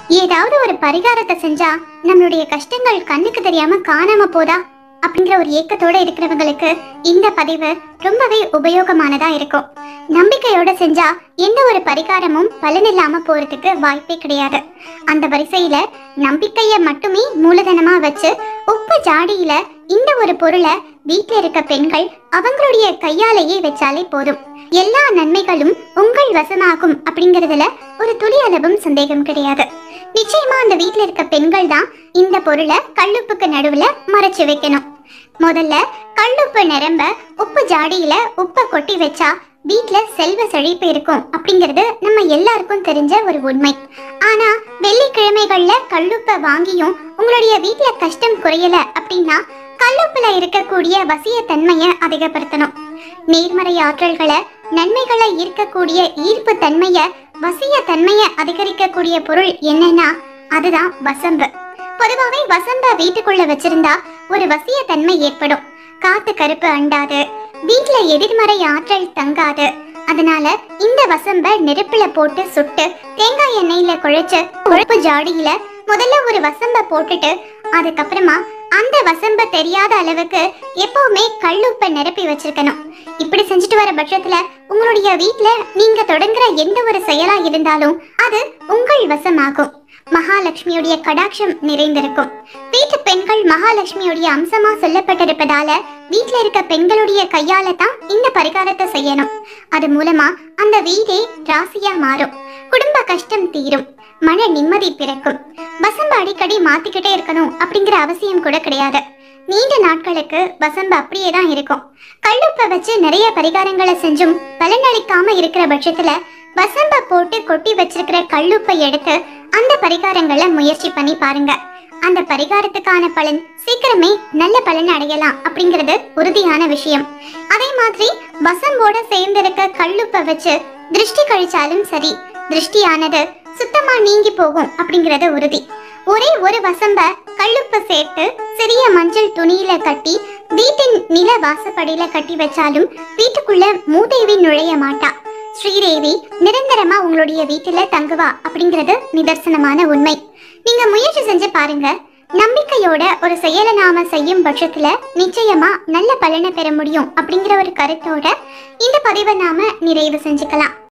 ஏதாவது ஒரு பரிகாரத்தை செஞ்சா நம்மளுடைய கஷ்டங்கள் கண்ணுக்கு தெரியாம காணாம போதா அப்படிங்கிற ஒரு ஏக்கத்தோட இருக்கிறவங்களுக்கு இந்த பதிவு ரொம்பவே உபயோகமானதா இருக்கும் நம்பிக்கையோட செஞ்சா எந்த ஒரு பரிகாரமும் பலனில்லாம போறதுக்கு வாய்ப்பே கிடையாது அந்த வரிசையில நம்பிக்கைய மட்டுமே மூலதனமா வச்சு உப்பு ஜாடியில இந்த ஒரு பொருளை வீட்ல இருக்க பெண்கள் அவங்களுடைய கையாலேயே வச்சாலே போதும் எல்லா நன்மைகளும் உங்கள் வசமாகும் அப்படிங்கறதுல ஒரு துளி அளவும் சந்தேகம் கிடையாது நிச்சயமா அந்த வீட்ல இருக்க பெண்கள் தான் இந்த பொருளை கல்லுப்புக்கு நடுவுல மறைச்சு வைக்கணும் முதல்ல கல்லுப்பு நிரம்ப உப்பு ஜாடியில உப்பை கொட்டி வச்சா வீட்ல செல்வ செழிப்பு இருக்கும் அப்படிங்கிறது நம்ம எல்லாருக்கும் தெரிஞ்ச ஒரு உண்மை ஆனா வெள்ளிக்கிழமைகள்ல கல்லுப்பை வாங்கியும் உங்களுடைய வீட்ல கஷ்டம் குறையல அப்படின்னா கல்லுப்புல இருக்கக்கூடிய வசிய தன்மையை அதிகப்படுத்தணும் நேர்மறை ஆற்றல்களை நன்மைகளை ஈர்க்கக்கூடிய ஈர்ப்பு தன்மைய வசிய தன்மைய அதிகரிக்கக்கூடிய பொருள் என்னன்னா அதுதான் வசம்பு பொதுவாவே வசம்ப வீட்டுக்குள்ள வச்சிருந்தா ஒரு வசிய தன்மை ஏற்படும் காத்து கருப்பு அண்டாது வீட்ல எதிர்மறை ஆற்றல் தங்காது அதனால இந்த வசம்ப நெருப்புல போட்டு சுட்டு தேங்காய் எண்ணெயில குழைச்சு உழைப்பு ஜாடியில முதல்ல ஒரு வசம்ப போட்டுட்டு அதுக்கப்புறமா அந்த வசம்ப தெரியாத அளவுக்கு எப்பவுமே கல்லுப்பை நிரப்பி வச்சிருக்கணும் இப்படி செஞ்சுட்டு வர பட்சத்துல உங்களுடைய வீட்ல நீங்க தொடங்குற எந்த ஒரு செயலா இருந்தாலும் அது உங்கள் வசமாகும் மகாலட்சுமியுடைய கடாட்சம் நிறைந்திருக்கும் வீட்டு பெண்கள் மகாலட்சுமியுடைய அம்சமா சொல்லப்பட்டிருப்பதால வீட்ல இருக்க பெண்களுடைய கையால தான் இந்த பரிகாரத்தை செய்யணும் அது மூலமா அந்த வீடே ராசியா மாறும் குடும்ப கஷ்டம் தீரும் மன நிம்மதி பிறக்கும் வசம்ப அடிக்கடி மாத்திக்கிட்டே இருக்கணும் அப்படிங்கிற அவசியம் கூட கிடையாது நீண்ட நாட்களுக்கு வசம்பு அப்படியே தான் இருக்கும் கல்லுப்பை வச்சு நிறைய பரிகாரங்களை செஞ்சும் பலனளிக்காம இருக்கிற பட்சத்துல வசம்ப போட்டு கொட்டி வச்சிருக்கிற கல்லுப்பை எடுத்து அந்த பரிகாரங்களை முயற்சி பண்ணி பாருங்க அந்த பரிகாரத்துக்கான பலன் சீக்கிரமே நல்ல பலன் அடையலாம் அப்படிங்கிறது உறுதியான விஷயம் அதே மாதிரி வசம்போட சேர்ந்திருக்க கல்லுப்பை வச்சு திருஷ்டி கழிச்சாலும் சரி திருஷ்டியானது சுத்தமா நீங்கி போகும் அப்படிங்கிறது உறுதி ஒரே ஒரு வசம்ப கல்லுப்பு சேர்த்து சிறிய மஞ்சள் துணியில கட்டி வீட்டின் நில வாசப்படியில கட்டி வச்சாலும் வீட்டுக்குள்ள மூதேவி நுழைய மாட்டா ஸ்ரீதேவி நிரந்தரமா உங்களுடைய வீட்டுல தங்குவா அப்படிங்கிறது நிதர்சனமான உண்மை நீங்க முயற்சி செஞ்சு பாருங்க நம்பிக்கையோட ஒரு செயலை நாம செய்யும் பட்சத்துல நிச்சயமா நல்ல பலனை பெற முடியும் அப்படிங்கிற ஒரு கருத்தோட இந்த பதிவை நாம நிறைவு செஞ்சுக்கலாம்